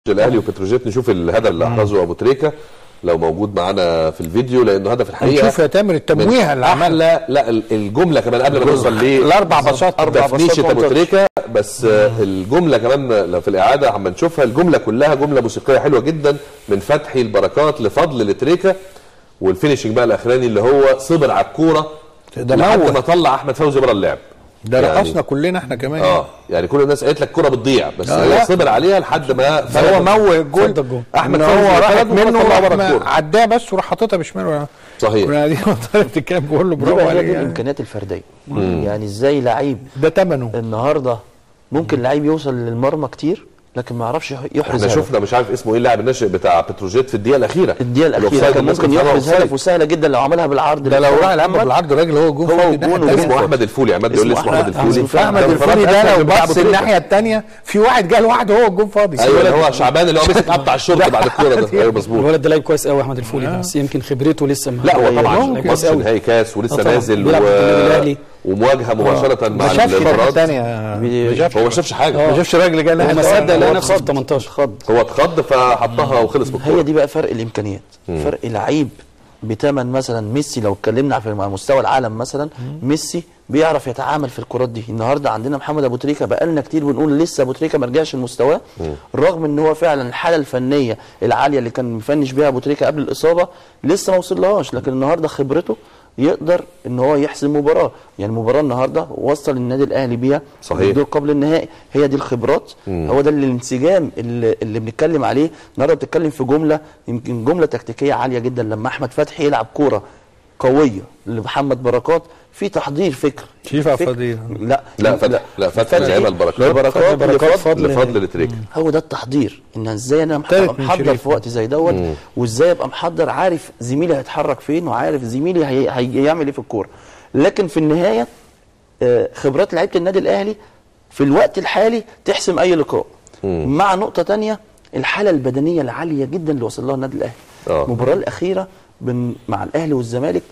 الاهلي وبتروجيت نشوف الهدف اللي احرزه ابو تريكه لو موجود معانا في الفيديو لانه هدف الحقيقه نشوف يا تامر التمويه اللي عمل احلى لا ال- الجمله كمان قبل ما نوصل ل الاربع باصات اربع باصات فنيشه ابو وانتظر. تريكه بس آه، الجمله كمان لو في الاعاده عم نشوفها الجمله كلها جمله موسيقيه حلوه جدا من فتحي البركات لفضل لتريكه والفينشنج بقى الاخراني اللي هو صبر على الكوره ده لحد موه. ما طلع احمد فوزي بره اللعب ده يعني- رقصنا كلنا احنا كمان اه يعني كل الناس قالت لك الكوره بتضيع بس آه، هو لا. صبر عليها لحد ما ده هو موه الجول صد الجول. احمد إن هو فوزي راحت طلب منه وطلع بره وراح الكورة. عداه بس وراح حاططها بشماله صحيح وانا دي طلعت كام بقول له دي برافو بقى هي عليك دي يعني. الامكانيات الفرديه يعني ازاي لعيب ده ثمنه النهارده ممكن لعيب يوصل للمرمى كتير لكن ما يعرفش يح- يحرز احنا هدف. شفنا مش عارف اسمه ايه اللاعب الناشئ بتاع بتروجيت في الدقيقه الاخيره الدقيقه الاخيره الأوفسايد كان الناس ممكن كانت فاهمة يحرز أوفسايد. هدف وسهله جدا لو عملها بالعرض ده لو لمحمد راح يلعبها بالعرض الراجل هو جون هو فاضي جون الناحية وجون التانية. اسمه احمد الفولي عماد بيقول لي اسمه اسمه احمد الفولي عظيم فعلا. احمد ده الفولي فرات ده أحمد لو بتاع بص أبو تريكة. الناحيه الثانيه في واحد جه لوحده هو الجون فاضي ايوه اللي هو شعبان اللي هو مسك قطع الشرطه بعد الكوره ده ايوه مظبوط الولد ده لعيب كويس قوي احمد الفولي ده بس يمكن خبرته لسه ما لا هو طبعا لعيب كويس ماتش قوي نهائي كاس ولسه آه طبعاً. نازل بيلعب في النادي الأهلي. ومواجهه مباشره مع ما شافش الناحيه الامارات الثانيه ما شافش هو ما شافش حاجه ما شافش راجل جه الناحيه هو ما التانية. صدق لقى هو نفسه في اتخض. 18 خض هو اتخض فحطها وخلص هي بالكوره دي بقى فرق الامكانيات فرق لعيب بتمن مثلا ميسي لو اتكلمنا في على مستوى العالم مثلا ميسي بيعرف يتعامل في الكرات دي النهارده عندنا محمد ابو تريكه بقالنا كتير بنقول لسه ابو تريكه ما رجعش لمستواه رغم ان هو فعلا الحاله الفنيه العاليه اللي كان مفنش بيها ابو تريكه قبل الاصابه لسه ما وصلهاش لكن النهارده خبرته يقدر ان هو يحسم مباراه يعني المباراه النهارده وصل النادي الاهلي بيها صحيح. الدور قبل النهائي هي دي الخبرات هو ده اللي الانسجام اللي, اللي بنتكلم عليه النهارده بتتكلم في جمله يمكن جمله تكتيكيه عاليه جدا لما احمد فتحي يلعب كوره قويه لمحمد بركات في تحضير فكر شيفا فكر- فضيل. لا لا فتح لا فتح لعبها البركات البركات بركات لفضل لفضل لتريكه هو ده التحضير ان ازاي انا تالت ابقى من محضر شريف. في وقت زي دوت وازاي ابقى محضر عارف زميلي هيتحرك فين وعارف زميلي هي... هيعمل ايه في الكوره لكن في النهايه آه، خبرات لعيبه النادي الاهلي في الوقت الحالي تحسم اي لقاء مع نقطه تانية الحاله البدنيه العاليه جدا اللي وصل لها النادي الاهلي آه. المباراه الاخيره بين مع الاهلي والزمالك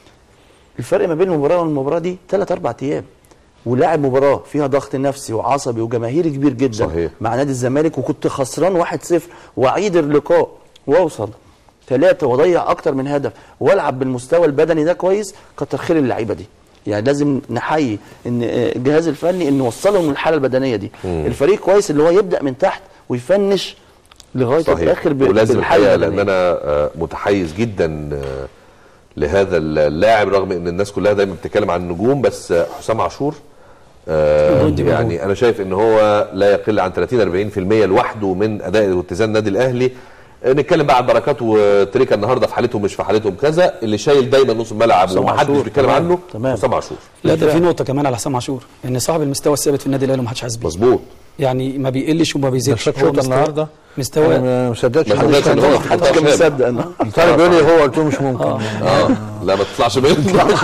الفرق ما بين المباراه والمباراه دي ثلاث اربع ايام ولاعب مباراه فيها ضغط نفسي وعصبي وجماهيري كبير جدا صحيح. مع نادي الزمالك وكنت خسران 1-0 واعيد اللقاء واوصل ثلاثة واضيع اكتر من هدف والعب بالمستوى البدني ده كويس كتر خير اللعيبه دي يعني لازم نحيي ان آه، الجهاز الفني ان وصلهم للحاله البدنيه دي الفريق كويس اللي هو يبدا من تحت ويفنش لغايه صحيح الاخر ب- ولازم بالحالة الحقيقه لان البدنية. انا آه، متحيز جدا آه، لهذا اللاعب رغم ان الناس كلها دايما بتتكلم عن النجوم بس آه، حسام عاشور آه، جندي موجود. يعني انا شايف ان هو لا يقل عن 30 40% لوحده من اداء واتزان النادي الاهلي آه، نتكلم بقى عن بركات وتريكا النهارده في حالتهم مش في حالتهم كذا اللي شايل دايما نص الملعب حسام ومحدش عاشور. بيتكلم تمام. عنه تمام. حسام عاشور لا ده في نقطه كمان على حسام عاشور ان صاحب المستوى الثابت في النادي الاهلي ومحدش حاسس بيه مظبوط يعني ما بيقلش وما ده بيزيدش شاط هو شوطه مستوى- النهارده مستوى أنا ما مصدقش ما حد صدقش إن هو يصدق. في محدش كان منتخب. مصدق انا طارق بيقول لي هو قلت له مش ممكن اه لا ما تطلعش منه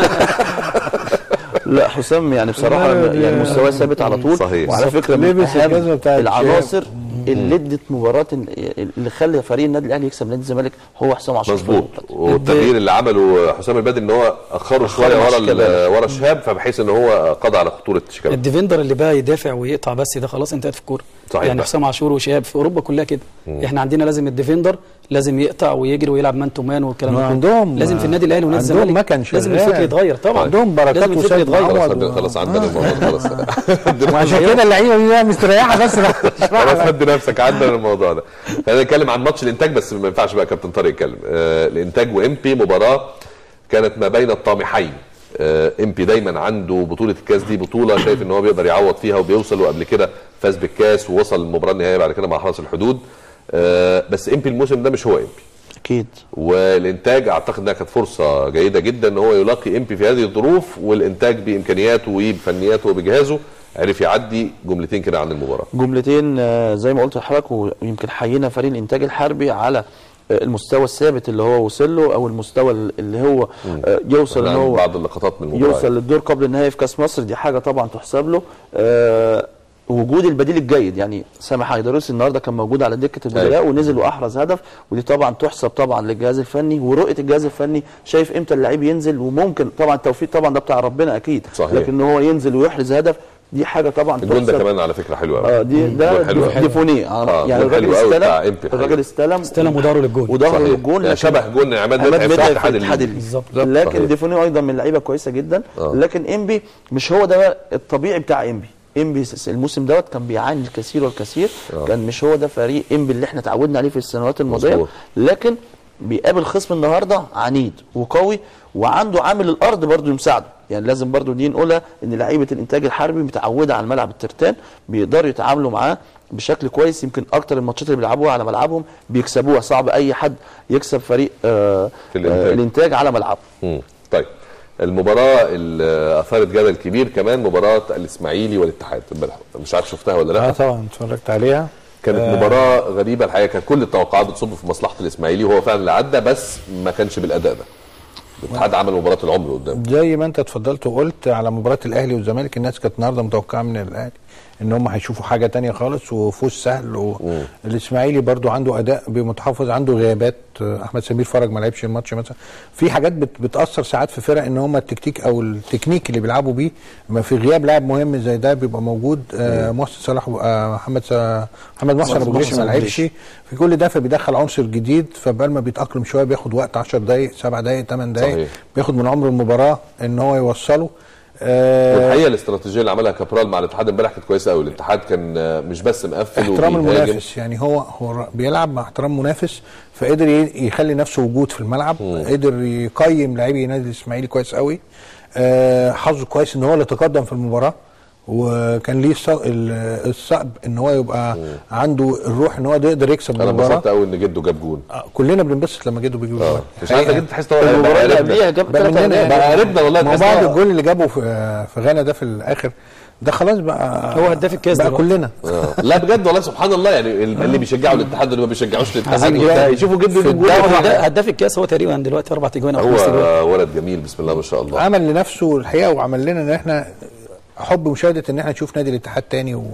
لا حسام يعني بصراحه لا، لا، يعني مستواه ثابت على طول صحيح. وعلى فكره من لبس اهم الجزمة بتاعت العناصر اللي ادت مباراه اللي خلى فريق النادي الاهلي يكسب نادي الزمالك هو حسام عاشور مظبوط والتغيير اللي عمله حسام البدري ان هو اخره شويه مع ورا ال- شيكابالا. ورا الشهاب فبحيث ان هو قضى على خطوره شيكابالا الديفندر اللي بقى يدافع ويقطع بس ده خلاص انتهت في الكوره صحيح يعني بقى. حسام عاشور وشهاب في اوروبا كلها كده احنا عندنا لازم الديفندر لازم يقطع ويجري ويلعب مان تو مان والكلام ما ده كله. عندهم- لازم في النادي الاهلي ونادي عندهم الزمالك مكن لازم شغال. الفكر يتغير طبعا عندهم بركات لازم الفكر وسيد يتغير معوض. خلاص و- عندنا خلاص عندنا الموضوع خلاص وعشان كده اللعيبه دي بقى مستريحه بس خلاص هدي نفسك عندنا الموضوع ده خلينا نتكلم عن ماتش الانتاج بس ما ينفعش بقى كابتن طارق يتكلم آه الانتاج وامبي مباراه كانت ما بين الطامحين آه امبي دايما عنده بطوله الكاس دي بطوله شايف ان هو بيقدر يعوض فيها وبيوصل وقبل كده فاز بالكاس ووصل المباراه النهائيه بعد كده مع حرس الحدود آه بس امبي الموسم ده مش هو امبي اكيد والانتاج اعتقد انها كانت فرصه جيده جدا ان هو يلاقي امبي في هذه الظروف والانتاج بامكانياته وبفنياته وبجهازه عرف يعدي جملتين كده عن المباراه جملتين آه، زي ما قلت لحضرتك ويمكن حيينا فريق الانتاج الحربي على آه، المستوى الثابت اللي هو وصل له او المستوى اللي هو آه، يوصل ان عن هو بعض اللقطات من المباراه يوصل للدور قبل النهائي في كاس مصر دي حاجه طبعا تحسب له آه وجود البديل الجيد يعني سامح هيدروس النهارده كان موجود على دكه البدلاء ونزل واحرز هدف ودي طبعا تحسب طبعا للجهاز الفني ورؤيه الجهاز الفني شايف امتى اللعيب ينزل وممكن طبعا التوفيق طبعا ده بتاع ربنا اكيد صحيح. لكن هو ينزل ويحرز هدف دي حاجه طبعا الجون ده تحسب. كمان على فكره حلو قوي اه دي ده جون حلو دي- أوي. ديفوني آه، آه يعني جون الراجل حلو أوي بتاع استلم إمبي حقيقي. الراجل استلم استلم وظهره للجون وظهره صحيح. للجون يعني لكن- شبه جون عماد عماد متعب في متعب في الاتحاد الاتحاد الليبي. بالظبط. لكن صحيح. ديفوني ايضا من لعيبه كويسه جدا آه. لكن انبي مش هو ده الطبيعي بتاع انبي انبي س- الموسم دوت كان بيعاني الكثير والكثير آه. كان مش هو ده فريق انبي اللي احنا اتعودنا عليه في السنوات الماضيه مظبوط. لكن بيقابل خصم النهارده عنيد وقوي وعنده عامل الارض برضه يساعده يعني لازم برضه دي نقولها ان لعيبه الانتاج الحربي متعوده على الملعب الترتان بيقدروا يتعاملوا معاه بشكل كويس يمكن اكتر الماتشات اللي بيلعبوها على ملعبهم بيكسبوها صعب اي حد يكسب فريق آه في الإنتاج. آه الانتاج على ملعبه مم. طيب المباراة اللي أثارت جدل كبير كمان مباراة الإسماعيلي والاتحاد امبارح مش عارف شفتها ولا اه لا طبعا اتفرجت عليها كانت آه. مباراة غريبة الحقيقة كانت كل التوقعات بتصب في مصلحة الإسماعيلي وهو فعلا اللي عدى بس ما كانش بالأداء ده الاتحاد عمل مباراة العمر قدام زي ما انت اتفضلت وقلت على مباراه الاهلي والزمالك الناس كانت النهارده متوقعه من الاهلي ان هم هيشوفوا حاجه تانية خالص وفوز سهل والاسماعيلي برضو عنده اداء متحفظ عنده غيابات آه، احمد سمير فرج ما لعبش الماتش مثلا في حاجات بت بتاثر ساعات في فرق ان هم التكتيك او التكنيك اللي بيلعبوا بيه ما في غياب لاعب مهم زي ده بيبقى موجود آه محسن صلاح آه محمد سا محمد محسن ابو جريش ما لعبش في كل ده فبيدخل عنصر جديد فبال ما بيتاقلم شويه بياخد وقت 10 دقائق 7 دقائق 8 دقائق صحيح. بياخد من عمر المباراه ان هو يوصله آه والحقيقة الاستراتيجية اللي عملها كابرال مع الاتحاد امبارح كانت كويسة قوي الاتحاد كان آه، مش بس مقفل احترام وبيهاجم. المنافس يعني هو هو بيلعب مع احترام منافس فقدر ي- يخلي نفسه وجود في الملعب قدر يقيم لاعبي نادي الاسماعيلي كويس قوي آه حظه كويس ان هو اللي تقدم في المباراه وكان ليه الص- ال- الصعب ان هو يبقى عنده الروح ان هو يقدر يكسب أنا المباراه انبسطت قوي إن جده جاب جون آه، كلنا بننبسط لما جدوا بيجيبوا اه جول مش عارف جد تحس إن هو المباراه بقى اللي قريبنا. قبليها جاب بقى ثلاث مننا اهداف بقى قريبنا والله ما هو تحس بعد إن هو- الجول اللي جابه في في غانا ده في الاخر ده خلاص بقى هو هداف الكاس بقى دلوقتي. كلنا آه. لا بجد والله سبحان الله يعني اللي بيشجعوا الاتحاد واللي ما بيشجعوش الاتحاد عايزين ده جول. يشوفوا جده في يجيب جول الدوري واحد. هداف هداف الكاس هو تقريبا دلوقتي اربع تجوان او خمس تجوان هو ولد جميل بسم الله ما شاء الله عمل لنفسه الحقيقه وعمل لنا ان احنا حب مشاهده ان احنا نشوف نادي الاتحاد تاني و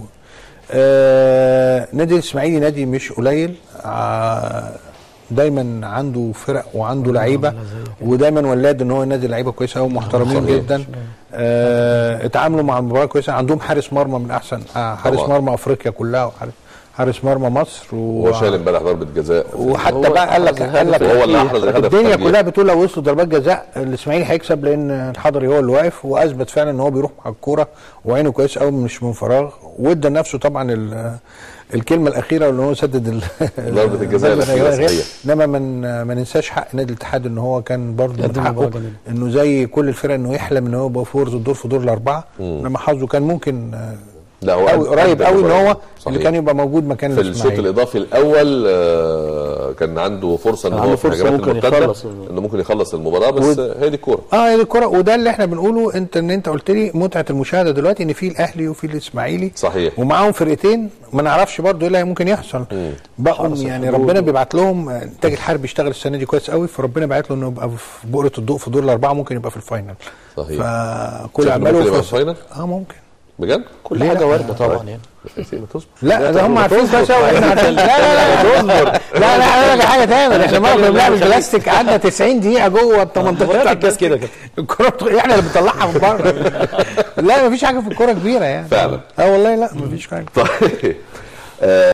آه نادي الاسماعيلي نادي مش قليل آه دايما عنده فرق وعنده لعيبه ودايما ولاد ان هو نادي لعيبه كويسه قوي محترمين صحيح. جدا آه اتعاملوا مع المباراه كويسه عندهم حارس مرمى من احسن آه حارس طبعا. مرمى افريقيا كلها وحارس حارس مرمى مصر و... هو شال امبارح ضربه جزاء وحتى هو بقى قال لك أحرز قال لك وهو اللي أحرز الهدف الدنيا الترجيح. كلها بتقول لو وصلوا ضربات جزاء الاسماعيلي هيكسب لان الحضري هو اللي واقف واثبت فعلا ان هو بيروح مع الكوره وعينه كويس قوي مش من فراغ وادى لنفسه طبعا ال- الكلمه الاخيره اللي هو سدد ال- ضربة الجزاء ضربة الأخيرة، الجزاء. صحيح. انما من ما ننساش حق نادي الاتحاد ان هو كان برضه من قدم حقه مباراة جميلة. انه زي كل الفرق انه يحلم ان هو يبقى فورز الدور في دور الاربعه انما حظه كان ممكن آه، لا هو قوي قد- قريب قد قوي ان المباراة. هو اللي صحيح. كان يبقى موجود مكان في الشوط الاسماعيلي الاضافي الاول آه، كان عنده فرصه ان كان هو عنده في فرصة الهجمات ممكن المرتدة يخلص ال- انه ممكن يخلص المباراه بس و- هي دي الكوره اه هي دي الكوره وده اللي احنا بنقوله انت ان انت قلت لي متعه المشاهده دلوقتي ان في الاهلي وفي الاسماعيلي صحيح. ومعاهم فرقتين ما نعرفش برضو ايه اللي ممكن يحصل بقوا يعني ربنا بيبعت لهم آه، الانتاج الحربي بيشتغل السنه دي كويس قوي فربنا بعت له انه يبقى في بؤره الضوء في دور الاربعه ممكن يبقى في الفاينل صحيح. فكل شايف إنه اعماله ممكن يبقى فرصة. في الفاينل؟ اه ممكن بجد؟ كل ليه حاجه لا؟ وارده طبعا يعني ما تصبر لا ده هم عارفين كويس قوي احنا عارفين لا لا لا تصبر لا لا اقول لك حاجه تانية احنا مره كنا بنلعب البلاستيك قعدنا 90 دقيقه جوه ال 18 مباريات بتاع الكاس كده كده. الكوره بتخ- احنا اللي بنطلعها من بره لا مفيش حاجه في الكوره كبيره يعني فعلا. اه والله لا مفيش حاجه طيب